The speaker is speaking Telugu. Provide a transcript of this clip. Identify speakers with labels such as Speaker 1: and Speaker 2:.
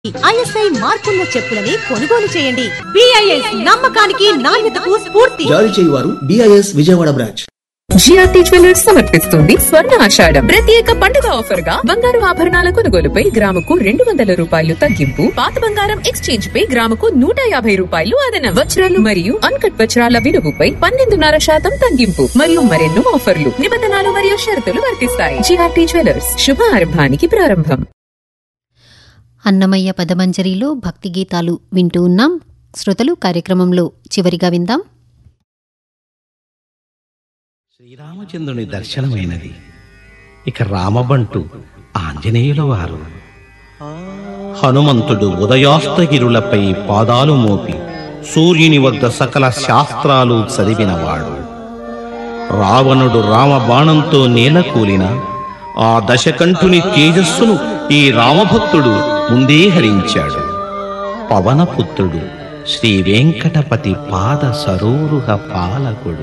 Speaker 1: ఐఎస్ఐ మార్కున్న చెప్పులని కొనుగోలు చేయండి బిఐఎస్ నమ్మకానికి నాణ్యతకు స్ఫూర్తి
Speaker 2: జారీ చేయువారు BIS Vijayawada branch
Speaker 3: GRT jewellers సమర్పిస్తుంది స్వర్ణ ఆషాఢం ప్రత్యేక పండుగ ఆఫర్ గా బంగారు ఆభరణాల కొనుగోలుపై గ్రాముకు రెండు వందల రూపాయలు తగ్గింపు పాత బంగారం ఎక్స్చేంజ్ పై గ్రాముకు నూట యాభై రూపాయలు అదనం వజ్రాలు మరియు అన్కట్ వజ్రాల విలువపై పన్నెండున్నర శాతం తగ్గింపు మరియు మరెన్నో ఆఫర్లు నిబంధనలు మరియు షరతులు వర్తిస్తాయి జిఆర్టీ జ్యువెలర్స్ శుభ ఆరంభానికి ప్రారంభం
Speaker 4: అన్నమయ్య పదమంజరిలో భక్తి గీతాలు వింటూ ఉన్నాం శ్రోతలు కార్యక్రమంలో చివరిగా విందాం
Speaker 5: శ్రీరామచంద్రుని దర్శనమైనది ఇక రామబంటు ఆంజనేయుల వారు హనుమంతుడు ఉదయాస్తగిరులపై పాదాలు మోపి సూర్యుని వద్ద సకల శాస్త్రాలు చదివినవాడు రావణుడు రామబాణంతో నేలకూలిన ఆ దశకంఠుని తేజస్సును ఈ రామభక్తుడు ముందే హరించాడు పవనపుత్రుడు శ్రీ వెంకటపతి పాద సరోరుహ పాలకుడు